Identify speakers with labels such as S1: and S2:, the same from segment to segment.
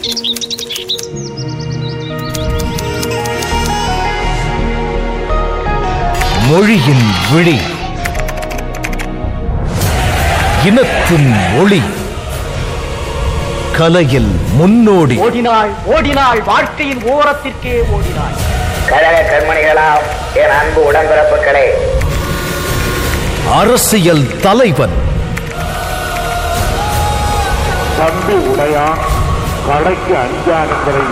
S1: மொழியின் விழி இனத்தின் ஒளி கலையில் முன்னோடி
S2: ஓடினாள் ஓடினாள் வாழ்க்கையின் ஓரத்திற்கே ஓடினாள்
S3: கழக கண்மணிகளாம் என் அன்பு உடன்பிறப்புகளே
S1: அரசியல் தலைவன்
S4: தம்பி உடையான் கடைக்கு அஞ்சானுங்களை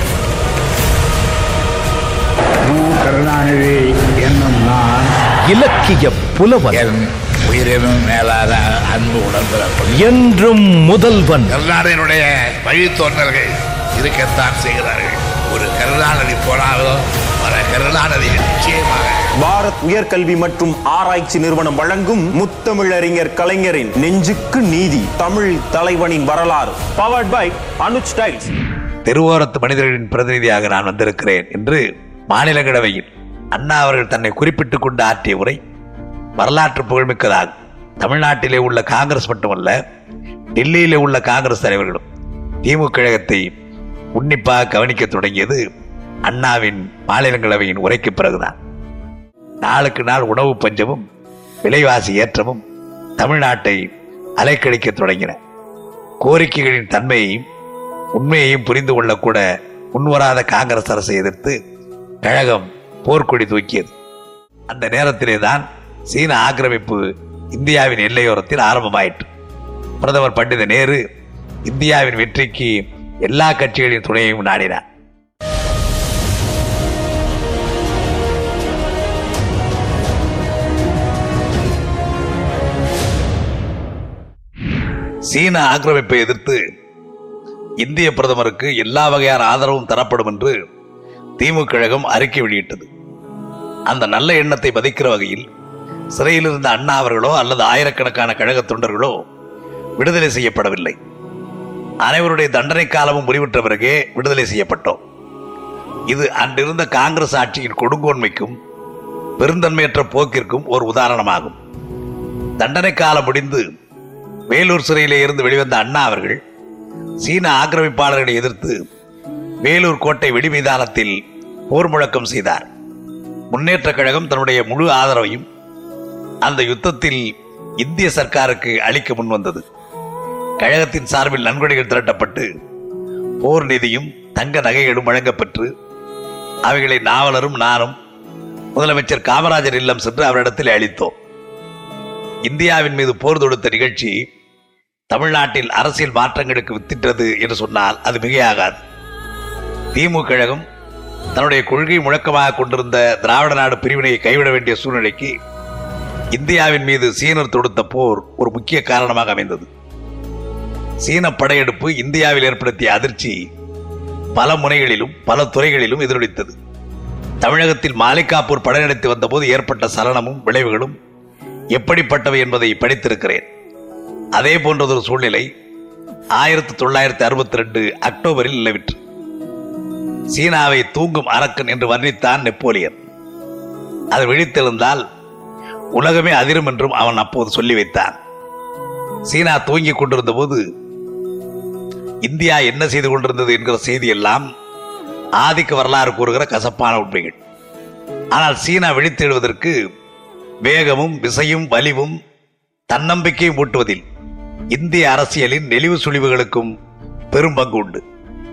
S5: கருணாநிதி என்னும் நான்
S1: இலக்கிய புலவன்
S5: என் உயிரினும் மேலான அன்பு உடன்பிறப்பு
S1: என்றும் முதல்வன்
S5: கருணாநிதியினுடைய வழித்தோன்றல்கள் இருக்கத்தான் செய்கிறார்கள் ஒரு கருணாநிதி போனாலும் பல கருணாநிதி நிச்சயமாக
S6: பாரத் உயர்கல்வி மற்றும் ஆராய்ச்சி நிறுவனம் வழங்கும் முத்தமிழறிஞர் கலைஞரின் நெஞ்சுக்கு நீதி தமிழ் தலைவனின் வரலாறு பவர்ட் பை அனுஜ் டைல்ஸ்
S7: தெருவோரத்து மனிதர்களின் பிரதிநிதியாக நான் வந்திருக்கிறேன் என்று மாநிலங்களவையில் அண்ணா அவர்கள் தன்னை குறிப்பிட்டுக் கொண்டு ஆற்றிய உரை வரலாற்று புகழ்மிக்கதாகும் தமிழ்நாட்டிலே உள்ள காங்கிரஸ் மட்டுமல்ல டெல்லியிலே உள்ள காங்கிரஸ் தலைவர்களும் திமுக கழகத்தை உன்னிப்பாக கவனிக்க தொடங்கியது அண்ணாவின் மாநிலங்களவையின் உரைக்கு பிறகுதான் நாளுக்கு நாள் உணவு பஞ்சமும் விலைவாசி ஏற்றமும் தமிழ்நாட்டை அலைக்கழிக்க தொடங்கின கோரிக்கைகளின் தன்மையையும் உண்மையையும் புரிந்து கொள்ளக்கூட முன்வராத காங்கிரஸ் அரசை எதிர்த்து கழகம் போர்க்கொடி தூக்கியது அந்த நேரத்திலே தான் சீன ஆக்கிரமிப்பு இந்தியாவின் எல்லையோரத்தில் ஆரம்பமாயிற்று பிரதமர் பண்டித நேரு இந்தியாவின் வெற்றிக்கு எல்லா கட்சிகளின் துணையையும் நாடினார் சீன ஆக்கிரமிப்பை எதிர்த்து இந்திய பிரதமருக்கு எல்லா வகையான ஆதரவும் தரப்படும் என்று திமுக கழகம் அறிக்கை வெளியிட்டது அந்த நல்ல எண்ணத்தை மதிக்கிற வகையில் சிறையில் இருந்த அண்ணா அவர்களோ அல்லது ஆயிரக்கணக்கான கழக தொண்டர்களோ விடுதலை செய்யப்படவில்லை அனைவருடைய தண்டனை காலமும் முடிவுற்ற பிறகே விடுதலை செய்யப்பட்டோம் இது அன்றிருந்த காங்கிரஸ் ஆட்சியின் கொடுங்கோன்மைக்கும் பெருந்தன்மையற்ற போக்கிற்கும் ஒரு உதாரணமாகும் தண்டனை காலம் முடிந்து வேலூர் சிறையிலே இருந்து வெளிவந்த அண்ணா அவர்கள் சீன ஆக்கிரமிப்பாளர்களை எதிர்த்து வேலூர் கோட்டை வெடிமைதானத்தில் போர் முழக்கம் செய்தார் முன்னேற்ற கழகம் தன்னுடைய முழு ஆதரவையும் அந்த யுத்தத்தில் இந்திய சர்க்காருக்கு அளிக்க முன்வந்தது கழகத்தின் சார்பில் நன்கொடைகள் திரட்டப்பட்டு போர் நிதியும் தங்க நகைகளும் வழங்கப்பெற்று அவைகளை நாவலரும் நானும் முதலமைச்சர் காமராஜர் இல்லம் சென்று அவரிடத்தில் அளித்தோம் இந்தியாவின் மீது போர் தொடுத்த நிகழ்ச்சி தமிழ்நாட்டில் அரசியல் மாற்றங்களுக்கு வித்திட்டது என்று சொன்னால் அது மிகையாகாது திமுக கழகம் தன்னுடைய கொள்கை முழக்கமாக கொண்டிருந்த திராவிட நாடு பிரிவினையை கைவிட வேண்டிய சூழ்நிலைக்கு இந்தியாவின் மீது சீனர் தொடுத்த போர் ஒரு முக்கிய காரணமாக அமைந்தது சீன படையெடுப்பு இந்தியாவில் ஏற்படுத்திய அதிர்ச்சி பல முனைகளிலும் பல துறைகளிலும் எதிரொலித்தது தமிழகத்தில் மாலிகாப்பூர் படையெடுத்து வந்தபோது ஏற்பட்ட சலனமும் விளைவுகளும் எப்படிப்பட்டவை என்பதை படித்திருக்கிறேன் அதே போன்றதொரு சூழ்நிலை ஆயிரத்தி தொள்ளாயிரத்தி அறுபத்தி ரெண்டு அக்டோபரில் நிலவிற்று சீனாவை தூங்கும் அரக்கன் என்று வர்ணித்தான் நெப்போலியன் அது விழித்தெழுந்தால் உலகமே அதிரும் என்றும் அவன் அப்போது சொல்லி வைத்தான் சீனா தூங்கிக் கொண்டிருந்த போது இந்தியா என்ன செய்து கொண்டிருந்தது என்கிற செய்தி எல்லாம் ஆதிக்க வரலாறு கூறுகிற கசப்பான உண்மைகள் ஆனால் சீனா விழித்தெழுவதற்கு வேகமும் விசையும் வலிவும் தன்னம்பிக்கையும் ஊட்டுவதில் இந்திய அரசியலின் நெளிவு சுழிவுகளுக்கும் பெரும் பங்கு உண்டு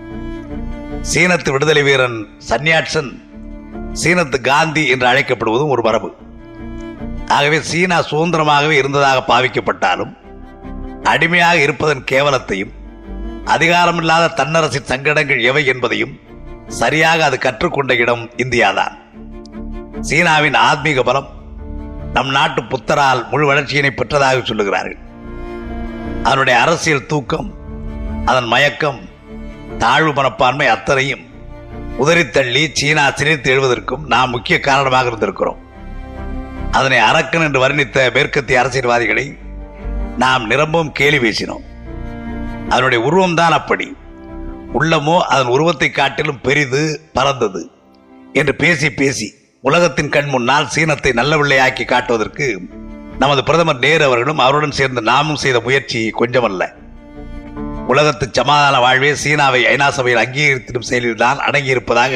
S7: சீனத்து விடுதலை வீரன் சன்யாட்சன் சீனத்து காந்தி என்று அழைக்கப்படுவதும் ஒரு மரபு ஆகவே சீனா சுதந்திரமாகவே இருந்ததாக பாவிக்கப்பட்டாலும் அடிமையாக இருப்பதன் கேவலத்தையும் அதிகாரமில்லாத தன்னரசின் சங்கடங்கள் எவை என்பதையும் சரியாக அது கற்றுக்கொண்ட இடம் இந்தியாதான் சீனாவின் ஆத்மீக பலம் நம் நாட்டு புத்தரால் முழு வளர்ச்சியினை பெற்றதாக சொல்லுகிறார்கள் அதனுடைய அரசியல் தூக்கம் அதன் மயக்கம் தாழ்வு மனப்பான்மை அத்தனையும் உதறித்தள்ளி சீனா சிரித்து எழுவதற்கும் நாம் முக்கிய காரணமாக இருந்திருக்கிறோம் அதனை அரக்கன் என்று வர்ணித்த மேற்கத்திய அரசியல்வாதிகளை நாம் நிரம்பவும் கேலி பேசினோம் அதனுடைய உருவம்தான் அப்படி உள்ளமோ அதன் உருவத்தை காட்டிலும் பெரிது பறந்தது என்று பேசி பேசி உலகத்தின் கண் முன்னால் சீனத்தை நல்ல பிள்ளையாக்கி காட்டுவதற்கு நமது பிரதமர் நேரு அவர்களும் அவருடன் சேர்ந்து நாமும் செய்த முயற்சி கொஞ்சமல்ல உலகத்து சமாதான வாழ்வே சீனாவை ஐநா சபையில் அங்கீகரித்திடும் செயலில்தான் அடங்கியிருப்பதாக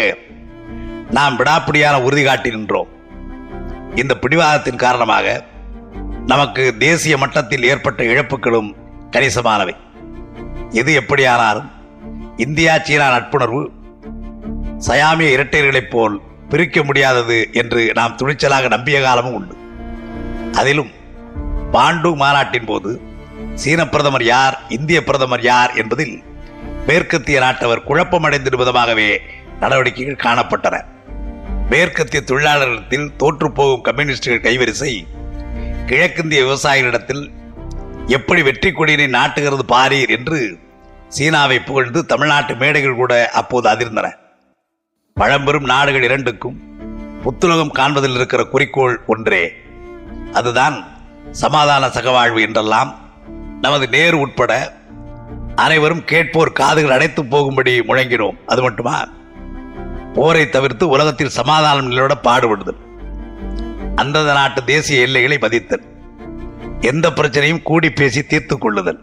S7: நாம் விடாப்பிடியான உறுதி காட்டி நின்றோம் இந்த பிடிவாதத்தின் காரணமாக நமக்கு தேசிய மட்டத்தில் ஏற்பட்ட இழப்புகளும் கணிசமானவை எது எப்படியானாலும் இந்தியா சீனா நட்புணர்வு சயாமிய இரட்டையர்களைப் போல் பிரிக்க முடியாதது என்று நாம் துணிச்சலாக நம்பிய காலமும் உண்டு அதிலும் பாண்டு மாநாட்டின் போது சீன பிரதமர் யார் இந்திய பிரதமர் யார் என்பதில் மேற்கத்திய நாட்டவர் குழப்பமடைந்திடும் விதமாகவே நடவடிக்கைகள் காணப்பட்டன மேற்கத்திய தொழிலாளர்களிடத்தில் தோற்றுப்போகும் கம்யூனிஸ்டுகள் கைவரிசை கிழக்கிந்திய விவசாயிகளிடத்தில் எப்படி வெற்றி கொடியினை நாட்டுகிறது பாரீர் என்று சீனாவை புகழ்ந்து தமிழ்நாட்டு மேடைகள் கூட அப்போது அதிர்ந்தன பழம்பெரும் நாடுகள் இரண்டுக்கும் புத்துலகம் காண்பதில் இருக்கிற குறிக்கோள் ஒன்றே அதுதான் சமாதான சகவாழ்வு என்றெல்லாம் நமது நேரு உட்பட அனைவரும் கேட்போர் காதுகள் அடைத்து போகும்படி முழங்கினோம் அது மட்டுமா போரை தவிர்த்து உலகத்தில் சமாதானம் நிலவிட பாடுபடுதல் அந்தந்த நாட்டு தேசிய எல்லைகளை மதித்தல் எந்த பிரச்சனையும் கூடி பேசி தீர்த்துக் கொள்ளுதல்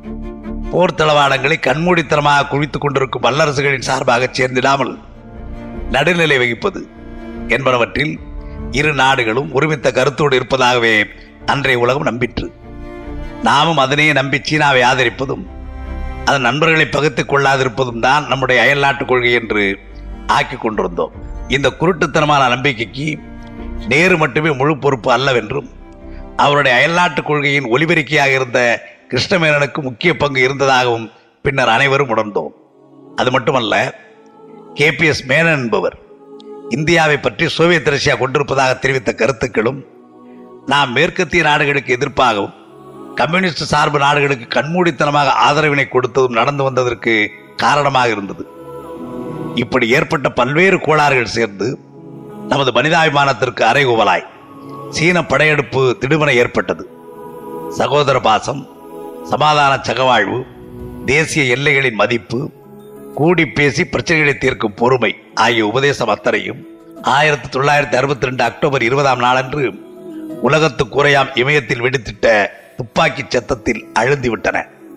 S7: போர் தளவாடங்களை கண்மூடித்தனமாக குவித்துக் கொண்டிருக்கும் வல்லரசுகளின் சார்பாக சேர்ந்திடாமல் நடுநிலை வகிப்பது என்பனவற்றில் இரு நாடுகளும் ஒருமித்த கருத்தோடு இருப்பதாகவே அன்றைய உலகம் நம்பிற்று நாமும் அதனையே நம்பி சீனாவை ஆதரிப்பதும் அதன் நண்பர்களை பகுத்துக் கொள்ளாதிருப்பதும் தான் நம்முடைய அயல்நாட்டு கொள்கை என்று ஆக்கிக் கொண்டிருந்தோம் இந்த குருட்டுத்தனமான நம்பிக்கைக்கு நேரு மட்டுமே முழு பொறுப்பு அல்லவென்றும் அவருடைய அயல்நாட்டு கொள்கையின் ஒலிபெருக்கியாக இருந்த கிருஷ்ணமேனனுக்கு முக்கிய பங்கு இருந்ததாகவும் பின்னர் அனைவரும் உணர்ந்தோம் அது மட்டுமல்ல கேபிஎஸ் மேனன் என்பவர் இந்தியாவை பற்றி சோவியத் ரஷ்யா கொண்டிருப்பதாக தெரிவித்த கருத்துக்களும் நாம் மேற்கத்திய நாடுகளுக்கு எதிர்ப்பாகவும் கம்யூனிஸ்ட் சார்பு நாடுகளுக்கு கண்மூடித்தனமாக ஆதரவினை கொடுத்ததும் நடந்து வந்ததற்கு காரணமாக இருந்தது இப்படி ஏற்பட்ட பல்வேறு கோளாறுகள் சேர்ந்து நமது மனிதாபிமானத்திற்கு அறைகூவலாய் சீன படையெடுப்பு திடுமென ஏற்பட்டது சகோதர பாசம் சமாதான சகவாழ்வு தேசிய எல்லைகளின் மதிப்பு கூடி பேசி பிரச்சனைகளை தீர்க்கும் பொறுமை ஆகிய உபதேசம் அத்தனையும் ஆயிரத்தி தொள்ளாயிரத்தி அறுபத்தி ரெண்டு அக்டோபர் இருபதாம் நாளன்று உலகத்து குறையாம் இமயத்தில் வெடித்திட்ட துப்பாக்கி சத்தத்தில் அழுந்திவிட்டன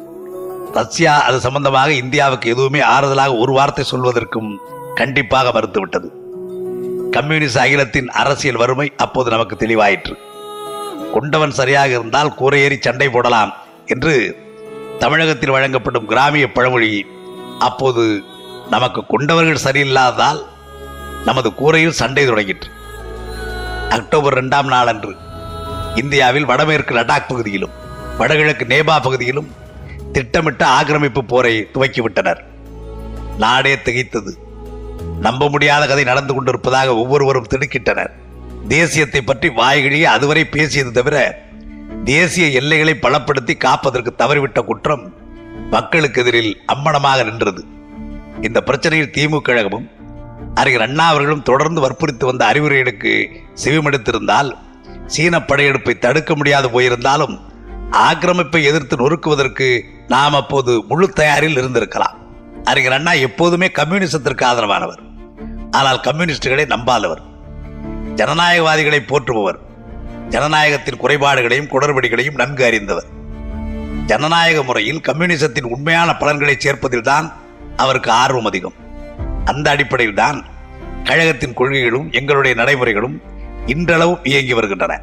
S7: ரஷ்யா அது சம்பந்தமாக இந்தியாவுக்கு எதுவுமே ஆறுதலாக ஒரு வார்த்தை சொல்வதற்கும் கண்டிப்பாக மறுத்துவிட்டது கம்யூனிஸ்ட் அகிலத்தின் அரசியல் வறுமை அப்போது நமக்கு தெளிவாயிற்று கொண்டவன் சரியாக இருந்தால் கூரையேறி சண்டை போடலாம் என்று தமிழகத்தில் வழங்கப்படும் கிராமிய பழமொழி அப்போது நமக்கு கொண்டவர்கள் சரியில்லாததால் நமது கூரையில் சண்டை தொடங்கிற்று அக்டோபர் இரண்டாம் நாள் அன்று இந்தியாவில் வடமேற்கு லடாக் பகுதியிலும் வடகிழக்கு நேபா பகுதியிலும் திட்டமிட்ட ஆக்கிரமிப்பு போரை துவக்கிவிட்டனர் நாடே திகைத்தது நம்ப முடியாத கதை நடந்து கொண்டிருப்பதாக ஒவ்வொருவரும் திடுக்கிட்டனர் தேசியத்தை பற்றி வாய்கிழியே அதுவரை பேசியது தவிர தேசிய எல்லைகளை பலப்படுத்தி காப்பதற்கு தவறிவிட்ட குற்றம் மக்களுக்கு எதிரில் அம்மணமாக நின்றது இந்த பிரச்சனையில் திமுக கழகமும் அறிஞர் அண்ணா அவர்களும் தொடர்ந்து வற்புறுத்தி வந்த அறிவுரைகளுக்கு செவிமடுத்திருந்தால் சீன படையெடுப்பை தடுக்க முடியாது போயிருந்தாலும் ஆக்கிரமிப்பை எதிர்த்து நொறுக்குவதற்கு நாம் அப்போது முழு தயாரில் இருந்திருக்கலாம் அறிஞர் அண்ணா எப்போதுமே கம்யூனிசத்திற்கு ஆதரவானவர் ஆனால் கம்யூனிஸ்டுகளை நம்பாதவர் ஜனநாயகவாதிகளை போற்றுபவர் ஜனநாயகத்தின் குறைபாடுகளையும் குடர்படிகளையும் நன்கு அறிந்தவர் ஜனநாயக முறையில் கம்யூனிசத்தின் உண்மையான பலன்களை சேர்ப்பதில்தான் அவருக்கு ஆர்வம் அதிகம் அந்த அடிப்படையில் தான் கழகத்தின் கொள்கைகளும் எங்களுடைய நடைமுறைகளும் இன்றளவும் இயங்கி வருகின்றன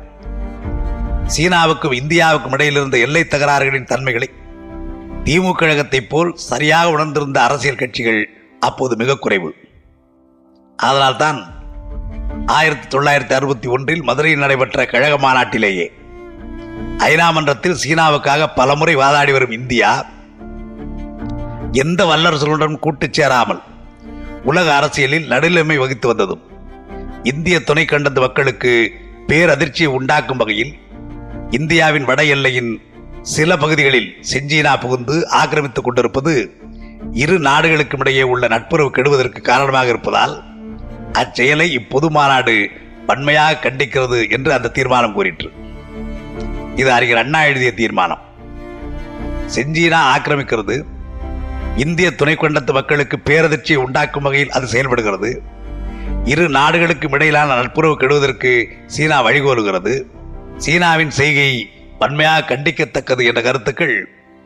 S7: சீனாவுக்கும் இந்தியாவுக்கும் இடையில் இருந்த எல்லை தகராறுகளின் தன்மைகளை திமுக கழகத்தைப் போல் சரியாக உணர்ந்திருந்த அரசியல் கட்சிகள் அப்போது மிக குறைவு அதனால்தான் ஆயிரத்தி தொள்ளாயிரத்தி அறுபத்தி ஒன்றில் மதுரையில் நடைபெற்ற கழக மாநாட்டிலேயே ஐநா மன்றத்தில் சீனாவுக்காக பலமுறை வாதாடி வரும் இந்தியா எந்த வல்லரசுகளுடன் கூட்டுச் சேராமல் உலக அரசியலில் நடுநிலைமை வகித்து வந்ததும் இந்திய துணை கண்டத்து மக்களுக்கு பேரதிர்ச்சியை உண்டாக்கும் வகையில் இந்தியாவின் வட எல்லையின் சில பகுதிகளில் செஞ்சீனா புகுந்து ஆக்கிரமித்துக் கொண்டிருப்பது இரு நாடுகளுக்கும் இடையே உள்ள நட்புறவு கெடுவதற்கு காரணமாக இருப்பதால் அச்செயலை இப்பொது மாநாடு வன்மையாக கண்டிக்கிறது என்று அந்த தீர்மானம் கூறிற்று இது அறிஞர் அண்ணா எழுதிய தீர்மானம் செஞ்சீனா ஆக்கிரமிக்கிறது இந்திய துணைக்கண்டத்து மக்களுக்கு பேரதிர்ச்சியை உண்டாக்கும் வகையில் அது செயல்படுகிறது இரு நாடுகளுக்கும் இடையிலான நட்புறவு கெடுவதற்கு சீனா வழிகோலுகிறது சீனாவின் செய்கை வன்மையாக கண்டிக்கத்தக்கது என்ற கருத்துக்கள்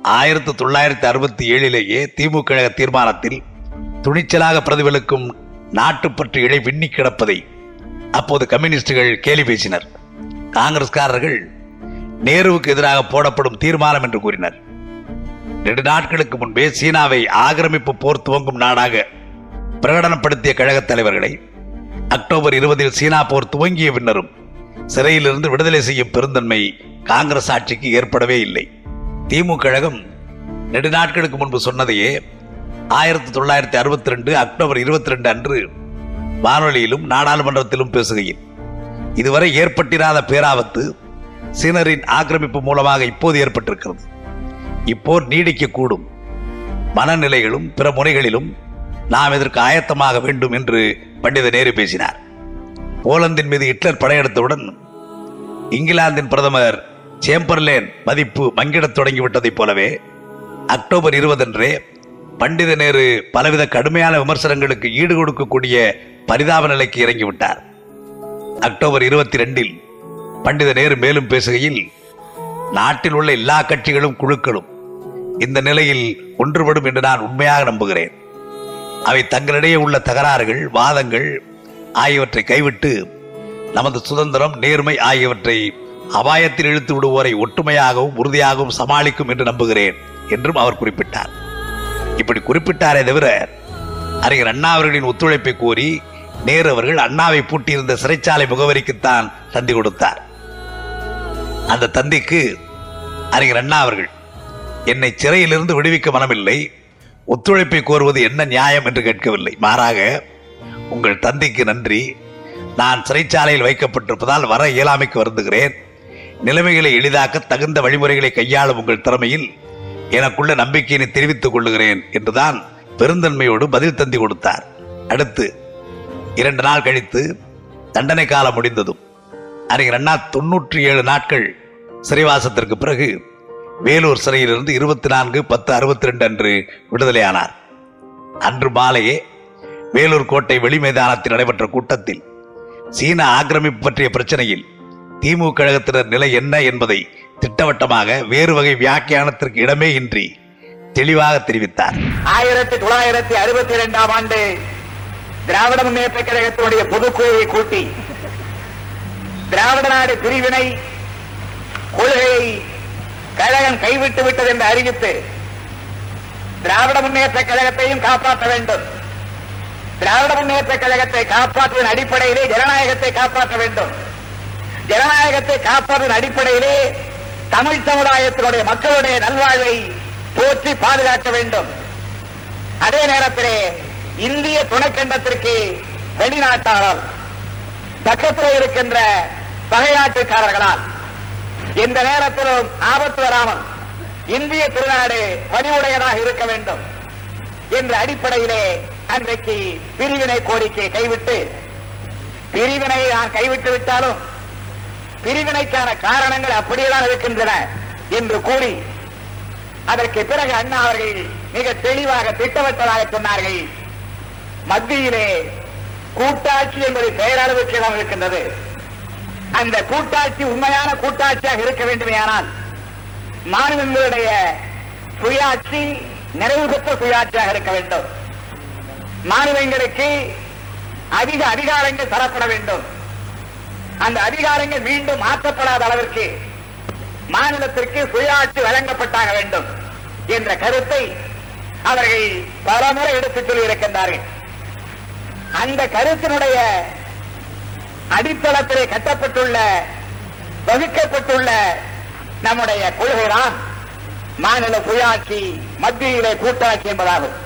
S7: ஆயிரத்தி தொள்ளாயிரத்தி அறுபத்தி ஏழிலேயே திமுக கழக தீர்மானத்தில் துணிச்சலாக பிரதிபலிக்கும் நாட்டுப்பற்று இழை விண்ணி கிடப்பதை அப்போது கம்யூனிஸ்டுகள் கேலி பேசினர் காங்கிரஸ்காரர்கள் நேருவுக்கு எதிராக போடப்படும் தீர்மானம் என்று கூறினர் ரெண்டு நாட்களுக்கு முன்பே சீனாவை ஆக்கிரமிப்பு போர் துவங்கும் நாடாக பிரகடனப்படுத்திய கழகத் தலைவர்களை அக்டோபர் இருபதில் சீனா போர் துவங்கிய பின்னரும் சிறையிலிருந்து விடுதலை செய்யும் பெருந்தன்மை காங்கிரஸ் ஆட்சிக்கு ஏற்படவே இல்லை திமுக கழகம் நெடு நாட்களுக்கு முன்பு சொன்னதையே ஆயிரத்தி தொள்ளாயிரத்தி அறுபத்தி ரெண்டு அக்டோபர் இருபத்தி ரெண்டு அன்று வானொலியிலும் நாடாளுமன்றத்திலும் பேசுகையில் இதுவரை ஏற்பட்டிராத பேராபத்து சீனரின் ஆக்கிரமிப்பு மூலமாக இப்போது ஏற்பட்டிருக்கிறது இப்போர் நீடிக்கக்கூடும் மனநிலைகளும் பிற முறைகளிலும் நாம் இதற்கு ஆயத்தமாக வேண்டும் என்று பண்டித நேரு பேசினார் போலந்தின் மீது ஹிட்லர் படையெடுத்தவுடன் இங்கிலாந்தின் பிரதமர் சேம்பர்லேன் மதிப்பு மங்கிடத் தொடங்கிவிட்டதைப் போலவே அக்டோபர் இருபதன்றே பண்டித நேரு பலவித கடுமையான விமர்சனங்களுக்கு ஈடு கொடுக்கக்கூடிய பரிதாப நிலைக்கு இறங்கிவிட்டார் அக்டோபர் இருபத்தி ரெண்டில் பண்டித நேரு மேலும் பேசுகையில் நாட்டில் உள்ள எல்லா கட்சிகளும் குழுக்களும் இந்த நிலையில் ஒன்றுபடும் என்று நான் உண்மையாக நம்புகிறேன் அவை தங்களிடையே உள்ள தகராறுகள் வாதங்கள் ஆகியவற்றை கைவிட்டு நமது சுதந்திரம் நேர்மை ஆகியவற்றை அபாயத்தில் இழுத்து விடுவோரை ஒற்றுமையாகவும் உறுதியாகவும் சமாளிக்கும் என்று நம்புகிறேன் என்றும் அவர் குறிப்பிட்டார் இப்படி குறிப்பிட்டாரே தவிர அறிஞர் அண்ணா அவர்களின் ஒத்துழைப்பை கோரி நேரு அவர்கள் அண்ணாவை பூட்டியிருந்த சிறைச்சாலை முகவரிக்குத்தான் தந்தி கொடுத்தார் அந்த தந்திக்கு அறிஞர் அண்ணா அவர்கள் என்னை சிறையிலிருந்து விடுவிக்க மனமில்லை ஒத்துழைப்பை கோருவது என்ன நியாயம் என்று கேட்கவில்லை மாறாக உங்கள் தந்தைக்கு நன்றி நான் சிறைச்சாலையில் வைக்கப்பட்டிருப்பதால் வர இயலாமைக்கு வருந்துகிறேன் நிலைமைகளை எளிதாக்க தகுந்த வழிமுறைகளை கையாளும் உங்கள் திறமையில் எனக்குள்ள நம்பிக்கையினை தெரிவித்துக் கொள்ளுகிறேன் என்றுதான் பெருந்தன்மையோடு பதில் தந்தி கொடுத்தார் அடுத்து இரண்டு நாள் கழித்து தண்டனை காலம் முடிந்ததும் அறிஞர் அண்ணா தொன்னூற்றி ஏழு நாட்கள் சிறைவாசத்திற்கு பிறகு வேலூர் சிறையிலிருந்து இருபத்தி நான்கு பத்து அறுபத்தி ரெண்டு அன்று விடுதலையானார் அன்று மாலையே வேலூர் கோட்டை வெளி மைதானத்தில் நடைபெற்ற கூட்டத்தில் சீன ஆக்கிரமிப்பு பற்றிய பிரச்சனையில் திமுக கழகத்தினர் நிலை என்ன என்பதை திட்டவட்டமாக வேறு வகை வியாக்கியானத்திற்கு இடமே இன்றி தெளிவாக தெரிவித்தார்
S3: ஆயிரத்தி தொள்ளாயிரத்தி அறுபத்தி இரண்டாம் ஆண்டு திராவிட முன்னேற்ற கழகத்தினுடைய பொதுக்குழுவை கூட்டி திராவிட நாடு பிரிவினை கொள்கையை கழகம் கைவிட்டு விட்டது என்று அறிவித்து திராவிட முன்னேற்ற கழகத்தையும் காப்பாற்ற வேண்டும் திராவிட முன்னேற்ற கழகத்தை காப்பாற்றுவதன் அடிப்படையிலே ஜனநாயகத்தை காப்பாற்ற வேண்டும் ஜனநாயகத்தை காப்பாற்றுவதன் அடிப்படையிலே தமிழ் சமுதாயத்தினுடைய மக்களுடைய நல்வாழ்வை போற்றி பாதுகாக்க வேண்டும் அதே நேரத்திலே இந்திய துணைக்கண்டத்திற்கு வெளிநாட்டாரால் பக்கத்தில் இருக்கின்ற பகைநாட்டுக்காரர்களால் எந்த நேரத்திலும் ஆபத்து வராமல் இந்திய திருநாடு வலிவுடையதாக இருக்க வேண்டும் என்ற அடிப்படையிலே அன்றைக்கு பிரிவினை கோரிக்கையை கைவிட்டு பிரிவினை நான் கைவிட்டு விட்டாலும் பிரிவினைக்கான காரணங்கள் அப்படியேதான் இருக்கின்றன என்று கூறி அதற்கு பிறகு அண்ணா அவர்கள் மிக தெளிவாக திட்டவட்டதாக சொன்னார்கள் மத்தியிலே கூட்டாட்சி என்பது பெயரளவுக்கு இடம் இருக்கின்றது அந்த கூட்டாட்சி உண்மையான கூட்டாட்சியாக இருக்க வேண்டுமேயானால் மாநிலங்களுடைய சுயாட்சி நிறைவு பெற்ற சுயாட்சியாக இருக்க வேண்டும் மாநிலங்களுக்கு அதிக அதிகாரங்கள் தரப்பட வேண்டும் அந்த அதிகாரங்கள் மீண்டும் மாற்றப்படாத அளவிற்கு மாநிலத்திற்கு சுயாட்சி வழங்கப்பட்டாக வேண்டும் என்ற கருத்தை அவர்கள் பலமுறை எடுத்துச் சொல்லியிருக்கின்றார்கள் அந்த கருத்தினுடைய அடித்தளத்திலே கட்டப்பட்டுள்ள வகுக்கப்பட்டுள்ள நம்முடைய கொள்கைதான் மாநில சுயாட்சி மத்தியிலே கூட்டாட்சி என்பதாகும்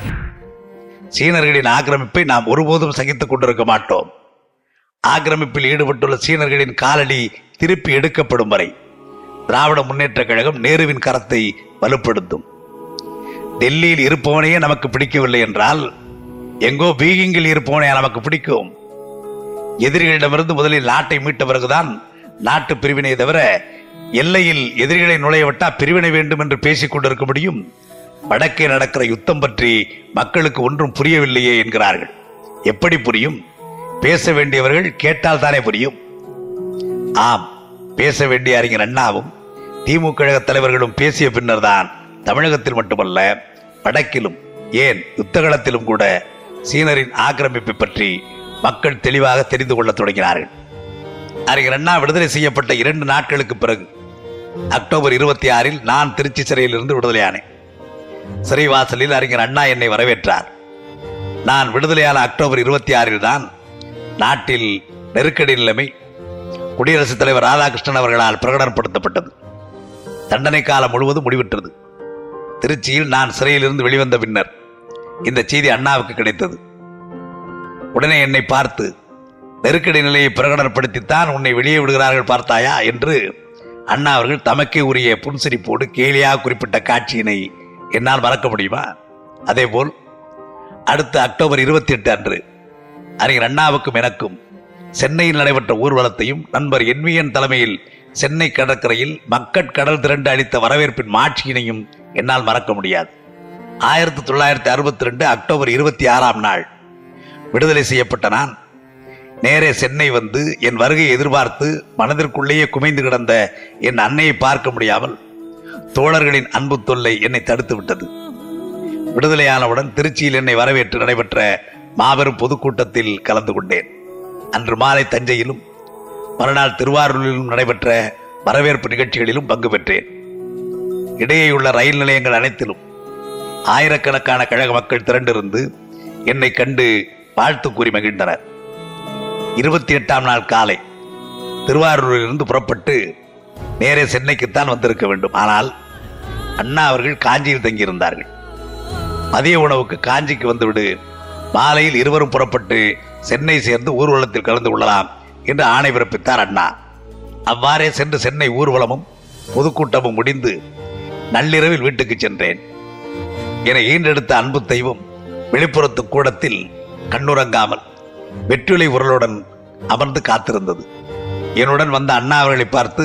S7: சீனர்களின் ஆக்கிரமிப்பை நாம் ஒருபோதும் சகித்துக் கொண்டிருக்க மாட்டோம் ஆக்கிரமிப்பில் ஈடுபட்டுள்ள சீனர்களின் காலடி திருப்பி எடுக்கப்படும் வரை திராவிட முன்னேற்ற கழகம் நேருவின் கரத்தை வலுப்படுத்தும் டெல்லியில் இருப்பவனையே நமக்கு பிடிக்கவில்லை என்றால் எங்கோ பீகிங்கில் இருப்பவனையா நமக்கு பிடிக்கும் எதிரிகளிடமிருந்து முதலில் நாட்டை மீட்ட பிறகுதான் நாட்டு பிரிவினை தவிர எல்லையில் எதிரிகளை நுழைய விட்டா பிரிவினை வேண்டும் என்று பேசிக் கொண்டிருக்க முடியும் வடக்கே நடக்கிற யுத்தம் பற்றி மக்களுக்கு ஒன்றும் புரியவில்லையே என்கிறார்கள் எப்படி புரியும் பேச வேண்டியவர்கள் கேட்டால் தானே புரியும் ஆம் பேச வேண்டிய அறிஞர் அண்ணாவும் திமுக கழக தலைவர்களும் பேசிய பின்னர் தான் தமிழகத்தில் மட்டுமல்ல வடக்கிலும் ஏன் யுத்தகலத்திலும் கூட சீனரின் ஆக்கிரமிப்பை பற்றி மக்கள் தெளிவாக தெரிந்து கொள்ளத் தொடங்கினார்கள் அறிஞர் அண்ணா விடுதலை செய்யப்பட்ட இரண்டு நாட்களுக்கு பிறகு அக்டோபர் இருபத்தி ஆறில் நான் திருச்சி சிறையிலிருந்து விடுதலையானேன் சிறைவாசலில் அறிஞர் அண்ணா என்னை வரவேற்றார் நான் விடுதலையான அக்டோபர் இருபத்தி ஆறில் தான் நாட்டில் நெருக்கடி நிலைமை குடியரசுத் தலைவர் ராதாகிருஷ்ணன் அவர்களால் பிரகடனப்படுத்தப்பட்டது தண்டனை காலம் முழுவதும் முடிவிட்டது திருச்சியில் நான் சிறையிலிருந்து வெளிவந்த பின்னர் இந்த செய்தி அண்ணாவுக்கு கிடைத்தது உடனே என்னை பார்த்து நெருக்கடி நிலையை பிரகடனப்படுத்தித்தான் உன்னை வெளியே விடுகிறார்கள் பார்த்தாயா என்று அண்ணா அவர்கள் தமக்கே உரிய புன்சிரிப்போடு கேலியாக குறிப்பிட்ட காட்சியினை என்னால் மறக்க முடியுமா அதேபோல் அடுத்த அக்டோபர் இருபத்தி எட்டு அன்று அறிஞர் அண்ணாவுக்கும் எனக்கும் சென்னையில் நடைபெற்ற ஊர்வலத்தையும் நண்பர் என்விஎன் தலைமையில் சென்னை கடற்கரையில் மக்கட் கடல் திரண்டு அளித்த வரவேற்பின் மாட்சியினையும் என்னால் மறக்க முடியாது ஆயிரத்தி தொள்ளாயிரத்தி அறுபத்தி ரெண்டு அக்டோபர் இருபத்தி ஆறாம் நாள் விடுதலை செய்யப்பட்ட நான் நேரே சென்னை வந்து என் வருகையை எதிர்பார்த்து மனதிற்குள்ளேயே குமைந்து கிடந்த என் அன்னையை பார்க்க முடியாமல் தோழர்களின் அன்பு தொல்லை என்னை தடுத்து விட்டது விடுதலையானவுடன் திருச்சியில் என்னை வரவேற்று நடைபெற்ற மாபெரும் பொதுக்கூட்டத்தில் கலந்து கொண்டேன் அன்று மாலை தஞ்சையிலும் மறுநாள் திருவாரூரிலும் நடைபெற்ற வரவேற்பு நிகழ்ச்சிகளிலும் பங்கு பெற்றேன் இடையேயுள்ள ரயில் நிலையங்கள் அனைத்திலும் ஆயிரக்கணக்கான கழக மக்கள் திரண்டிருந்து என்னை கண்டு வாழ்த்து கூறி மகிழ்ந்தனர் இருபத்தி எட்டாம் நாள் காலை திருவாரூரிலிருந்து புறப்பட்டு நேரே சென்னைக்குத்தான் வந்திருக்க வேண்டும் ஆனால் அண்ணா அவர்கள் காஞ்சியில் தங்கியிருந்தார்கள் மதிய உணவுக்கு காஞ்சிக்கு வந்துவிடு மாலையில் இருவரும் புறப்பட்டு சென்னை சேர்ந்து ஊர்வலத்தில் கலந்து கொள்ளலாம் என்று ஆணை பிறப்பித்தார் அண்ணா அவ்வாறே சென்று சென்னை ஊர்வலமும் பொதுக்கூட்டமும் முடிந்து நள்ளிரவில் வீட்டுக்கு சென்றேன் என ஈன்றெடுத்த அன்பு தெய்வம் விழுப்புரத்து கூடத்தில் கண்ணுறங்காமல் வெற்றிலை உரலுடன் அமர்ந்து காத்திருந்தது என்னுடன் வந்த அண்ணா அவர்களை பார்த்து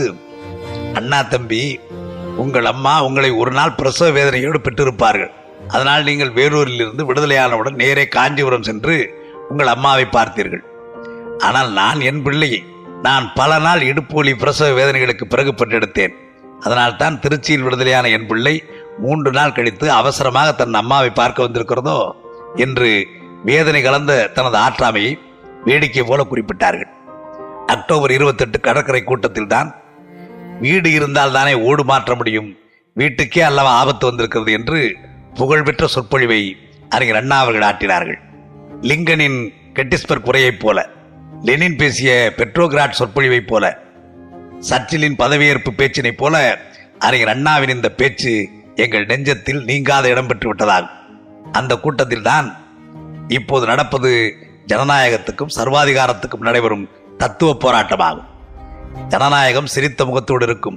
S7: அண்ணா தம்பி உங்கள் அம்மா உங்களை ஒரு நாள் பிரசவ வேதனையோடு பெற்றிருப்பார்கள் அதனால் நீங்கள் வேலூரில் இருந்து விடுதலையானவுடன் நேரே காஞ்சிபுரம் சென்று உங்கள் அம்மாவை பார்த்தீர்கள் ஆனால் நான் என் பிள்ளையை நான் பல நாள் இடுப்பு வலி பிரசவ வேதனைகளுக்கு பிறகு பெற்றெடுத்தேன் அதனால் தான் திருச்சியில் விடுதலையான என் பிள்ளை மூன்று நாள் கழித்து அவசரமாக தன் அம்மாவை பார்க்க வந்திருக்கிறதோ என்று வேதனை கலந்த தனது ஆற்றாமையை வேடிக்கை போல குறிப்பிட்டார்கள் அக்டோபர் இருபத்தெட்டு கடற்கரை கூட்டத்தில் தான் வீடு இருந்தால் தானே ஓடு மாற்ற முடியும் வீட்டுக்கே அல்லவா ஆபத்து வந்திருக்கிறது என்று புகழ்பெற்ற சொற்பொழிவை அறிஞர் அண்ணா அவர்கள் ஆற்றினார்கள் லிங்கனின் கெட்டிஸ்பர்க் உரையைப் போல லெனின் பேசிய பெட்ரோகிராட் சொற்பொழிவைப் போல சர்ச்சிலின் பதவியேற்பு பேச்சினைப் போல அறிஞர் அண்ணாவின் இந்த பேச்சு எங்கள் நெஞ்சத்தில் நீங்காத இடம் பெற்று விட்டதாகும் அந்த கூட்டத்தில் தான் இப்போது நடப்பது ஜனநாயகத்துக்கும் சர்வாதிகாரத்துக்கும் நடைபெறும் தத்துவ போராட்டமாகும் ஜனநாயகம் சிரித்த முகத்தோடு இருக்கும்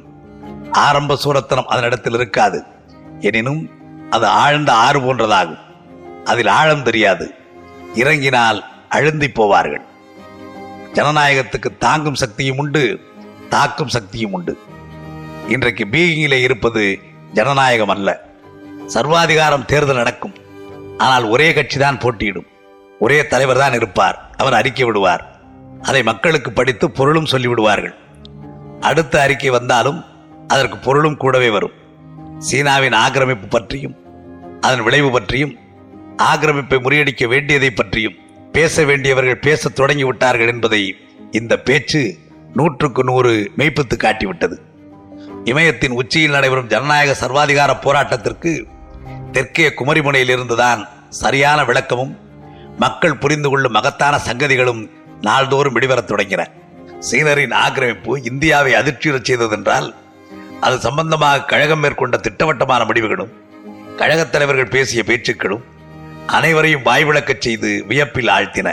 S7: ஆரம்ப சூரத்தனம் அதனிடத்தில் இருக்காது எனினும் அது ஆழ்ந்த ஆறு போன்றதாகும் அதில் ஆழம் தெரியாது இறங்கினால் அழுந்தி போவார்கள் ஜனநாயகத்துக்கு தாங்கும் சக்தியும் உண்டு தாக்கும் சக்தியும் உண்டு இன்றைக்கு பீகிங்கிலே இருப்பது ஜனநாயகம் அல்ல சர்வாதிகாரம் தேர்தல் நடக்கும் ஆனால் ஒரே கட்சி தான் போட்டியிடும் ஒரே தலைவர் தான் இருப்பார் அவர் அறிக்கை விடுவார் அதை மக்களுக்கு படித்து பொருளும் சொல்லிவிடுவார்கள் அடுத்த அறிக்கை வந்தாலும் அதற்கு பொருளும் கூடவே வரும் சீனாவின் ஆக்கிரமிப்பு பற்றியும் அதன் விளைவு பற்றியும் ஆக்கிரமிப்பை முறியடிக்க வேண்டியதை பற்றியும் பேச வேண்டியவர்கள் பேசத் தொடங்கி விட்டார்கள் என்பதை இந்த பேச்சு நூற்றுக்கு நூறு மெய்ப்பித்து காட்டிவிட்டது இமயத்தின் உச்சியில் நடைபெறும் ஜனநாயக சர்வாதிகார போராட்டத்திற்கு தெற்கே குமரிமுனையில் இருந்துதான் சரியான விளக்கமும் மக்கள் புரிந்து கொள்ளும் மகத்தான சங்கதிகளும் நாள்தோறும் வெளிவரத் தொடங்கின சீனரின் ஆக்கிரமிப்பு இந்தியாவை அதிர்ச்சியுறச் செய்ததென்றால் அது சம்பந்தமாக கழகம் மேற்கொண்ட திட்டவட்டமான முடிவுகளும் கழகத் தலைவர்கள் பேசிய பேச்சுக்களும் அனைவரையும் வாய்விளக்கச் செய்து வியப்பில் ஆழ்த்தின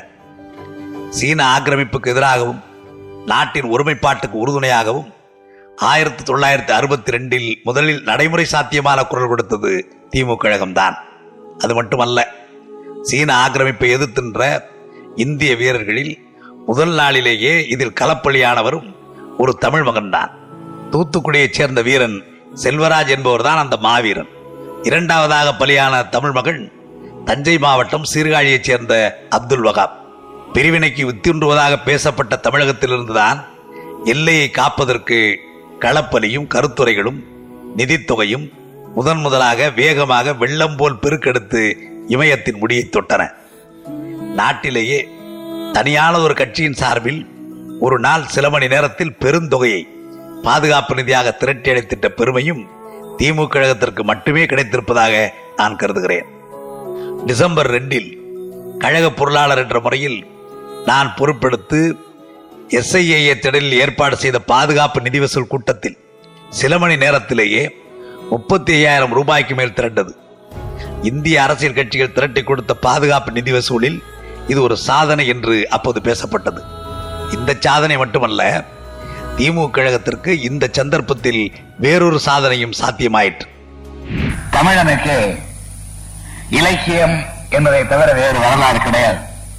S7: சீன ஆக்கிரமிப்புக்கு எதிராகவும் நாட்டின் ஒருமைப்பாட்டுக்கு உறுதுணையாகவும் ஆயிரத்தி தொள்ளாயிரத்தி அறுபத்தி ரெண்டில் முதலில் நடைமுறை சாத்தியமான குரல் கொடுத்தது திமுக கழகம்தான் அது மட்டுமல்ல சீன ஆக்கிரமிப்பை எதிர்க்கின்ற இந்திய வீரர்களில் முதல் நாளிலேயே இதில் களப்பலியானவரும் ஒரு தமிழ் மகன்தான் தூத்துக்குடியைச் சேர்ந்த வீரன் செல்வராஜ் என்பவர்தான் அந்த மாவீரன் இரண்டாவதாக பலியான தமிழ் மகன் தஞ்சை மாவட்டம் சீர்காழியைச் சேர்ந்த அப்துல் வகாப் பிரிவினைக்கு வித்தின்றுவதாக பேசப்பட்ட தமிழகத்திலிருந்துதான் எல்லையை காப்பதற்கு களப்பலியும் கருத்துரைகளும் நிதித்தொகையும் முதன் முதலாக வேகமாக வெள்ளம் போல் பெருக்கெடுத்து இமயத்தின் முடியை தொட்டன நாட்டிலேயே தனியான ஒரு கட்சியின் சார்பில் ஒரு நாள் சில மணி நேரத்தில் பெருந்தொகையை பாதுகாப்பு நிதியாக திரட்டி அளித்திட்ட பெருமையும் திமுக கழகத்திற்கு மட்டுமே கிடைத்திருப்பதாக நான் கருதுகிறேன் டிசம்பர் ரெண்டில் கழக பொருளாளர் என்ற முறையில் நான் பொறுப்பெடுத்து எஸ்ஐஏஏ திடலில் ஏற்பாடு செய்த பாதுகாப்பு நிதி வசூல் கூட்டத்தில் சில மணி நேரத்திலேயே முப்பத்தி ஐயாயிரம் ரூபாய்க்கு மேல் திரண்டது இந்திய அரசியல் கட்சிகள் திரட்டி கொடுத்த பாதுகாப்பு நிதி வசூலில் இது ஒரு சாதனை என்று அப்போது பேசப்பட்டது இந்த சாதனை மட்டுமல்ல திமுக கழகத்திற்கு இந்த சந்தர்ப்பத்தில் வேறொரு சாதனையும் சாத்தியமாயிற்று
S3: தமிழனுக்கு இலக்கியம் என்பதை தவிர வேறு வரலாறு கிடையாது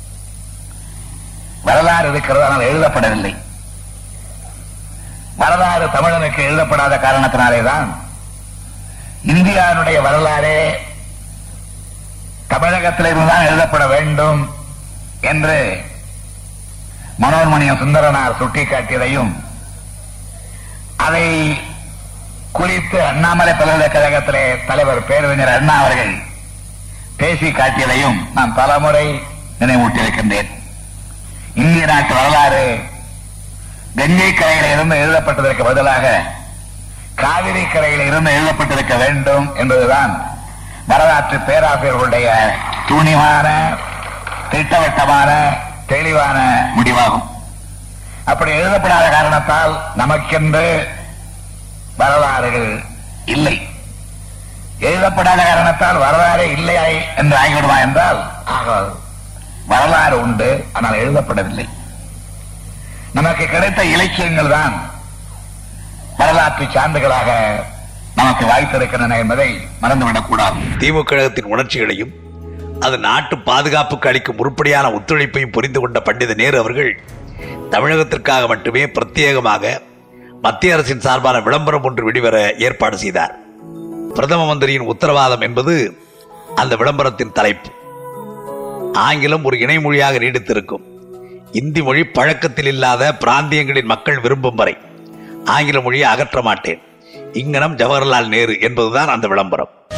S3: வரலாறு இருக்கிறது ஆனால் எழுதப்படவில்லை வரலாறு தமிழனுக்கு எழுதப்படாத காரணத்தினாலேதான் இந்தியாவினுடைய வரலாறே தமிழகத்திலிருந்து தான் எழுதப்பட வேண்டும் என்று மனோன்மணியம் சுந்தரனார் சுட்டிக்காட்டியதையும் அதை குறித்து அண்ணாமலை பல்கலைக்கழகத்திலே தலைவர் பேரறிஞர் அண்ணா அவர்கள் பேசி காட்டியதையும் நான் பலமுறை நினைவூட்டியிருக்கின்றேன் இந்திய நாட்டு வரலாறு கங்கை கரையில இருந்து எழுதப்பட்டதற்கு பதிலாக காவிரி கரையில இருந்து எழுதப்பட்டிருக்க வேண்டும் என்பதுதான் வரலாற்று பேராசிரியர்களுடைய துணிவான திட்டவட்டமான தெளிவான முடிவாகும் அப்படி எழுதப்படாத காரணத்தால் நமக்கென்று வரலாறுகள் இல்லை எழுதப்படாத காரணத்தால் வரலாறு இல்லை என்று ஆகிவிடுமா என்றால் ஆகாது வரலாறு உண்டு ஆனால் எழுதப்படவில்லை நமக்கு கிடைத்த இலக்கியங்கள் தான் வரலாற்று சான்றுகளாக நமக்கு வாய்த்திருக்கின்றன என்பதை மறந்துவிடக் கூடாது
S7: திமுக கழகத்தின் உணர்ச்சிகளையும் அது நாட்டு பாதுகாப்புக்கு அளிக்கும் உருப்படியான ஒத்துழைப்பையும் புரிந்து கொண்ட பண்டித நேரு அவர்கள் தமிழகத்திற்காக மட்டுமே பிரத்யேகமாக மத்திய அரசின் சார்பான விளம்பரம் ஒன்று வெளிவர ஏற்பாடு செய்தார் பிரதம மந்திரியின் உத்தரவாதம் என்பது அந்த விளம்பரத்தின் தலைப்பு ஆங்கிலம் ஒரு இணை மொழியாக நீடித்திருக்கும் இந்தி மொழி பழக்கத்தில் இல்லாத பிராந்தியங்களின் மக்கள் விரும்பும் வரை ஆங்கில மொழியை அகற்ற மாட்டேன் இங்கனம் ஜவஹர்லால் நேரு என்பதுதான் அந்த விளம்பரம்